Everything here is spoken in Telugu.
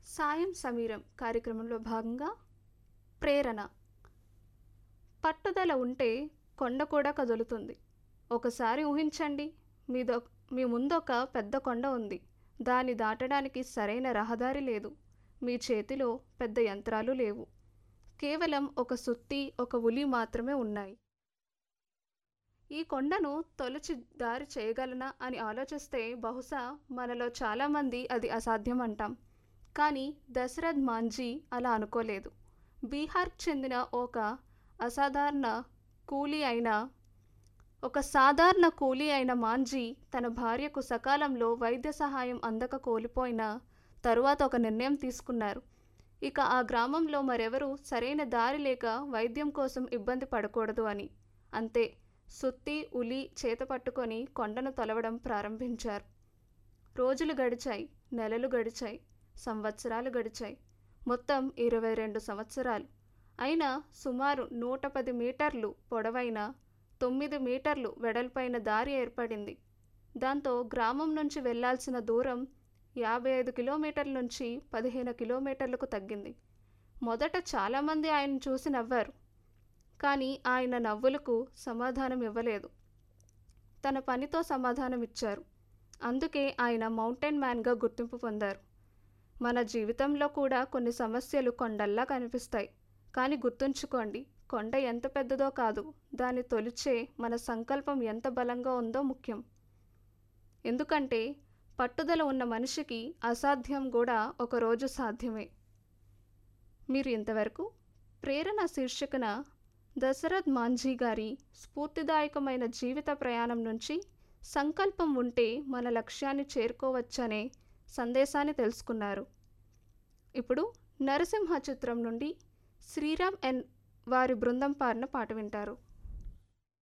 సాయం సమీరం కార్యక్రమంలో భాగంగా ప్రేరణ పట్టుదల ఉంటే కొండ కూడా కదులుతుంది ఒకసారి ఊహించండి మీదో మీ ముందొక పెద్ద కొండ ఉంది దాన్ని దాటడానికి సరైన రహదారి లేదు మీ చేతిలో పెద్ద యంత్రాలు లేవు కేవలం ఒక సుత్తి ఒక ఉలి మాత్రమే ఉన్నాయి ఈ కొండను తొలచి దారి చేయగలనా అని ఆలోచిస్తే బహుశా మనలో చాలామంది అది అసాధ్యం అంటాం కానీ దశరథ్ మాంజీ అలా అనుకోలేదు బీహార్కు చెందిన ఒక అసాధారణ కూలీ అయిన ఒక సాధారణ కూలీ అయిన మాంజీ తన భార్యకు సకాలంలో వైద్య సహాయం అందక కోల్పోయిన తరువాత ఒక నిర్ణయం తీసుకున్నారు ఇక ఆ గ్రామంలో మరెవరూ సరైన దారి లేక వైద్యం కోసం ఇబ్బంది పడకూడదు అని అంతే సుత్తి ఉలి చేత పట్టుకొని కొండను తొలవడం ప్రారంభించారు రోజులు గడిచాయి నెలలు గడిచాయి సంవత్సరాలు గడిచాయి మొత్తం ఇరవై రెండు సంవత్సరాలు అయినా సుమారు నూట పది మీటర్లు పొడవైన తొమ్మిది మీటర్లు వెడల్పైన దారి ఏర్పడింది దాంతో గ్రామం నుంచి వెళ్లాల్సిన దూరం యాభై ఐదు కిలోమీటర్ల నుంచి పదిహేను కిలోమీటర్లకు తగ్గింది మొదట చాలామంది ఆయన చూసి నవ్వారు కానీ ఆయన నవ్వులకు సమాధానం ఇవ్వలేదు తన పనితో సమాధానం ఇచ్చారు అందుకే ఆయన మౌంటైన్ మ్యాన్గా గుర్తింపు పొందారు మన జీవితంలో కూడా కొన్ని సమస్యలు కొండల్లా కనిపిస్తాయి కానీ గుర్తుంచుకోండి కొండ ఎంత పెద్దదో కాదు దాన్ని తొలిచే మన సంకల్పం ఎంత బలంగా ఉందో ముఖ్యం ఎందుకంటే పట్టుదల ఉన్న మనిషికి అసాధ్యం కూడా ఒకరోజు సాధ్యమే మీరు ఇంతవరకు ప్రేరణ శీర్షికన దశరథ్ మాంఝీ గారి స్ఫూర్తిదాయకమైన జీవిత ప్రయాణం నుంచి సంకల్పం ఉంటే మన లక్ష్యాన్ని చేరుకోవచ్చనే సందేశాన్ని తెలుసుకున్నారు ఇప్పుడు నరసింహ చిత్రం నుండి శ్రీరామ్ ఎన్ వారి బృందం పాడిన పాట వింటారు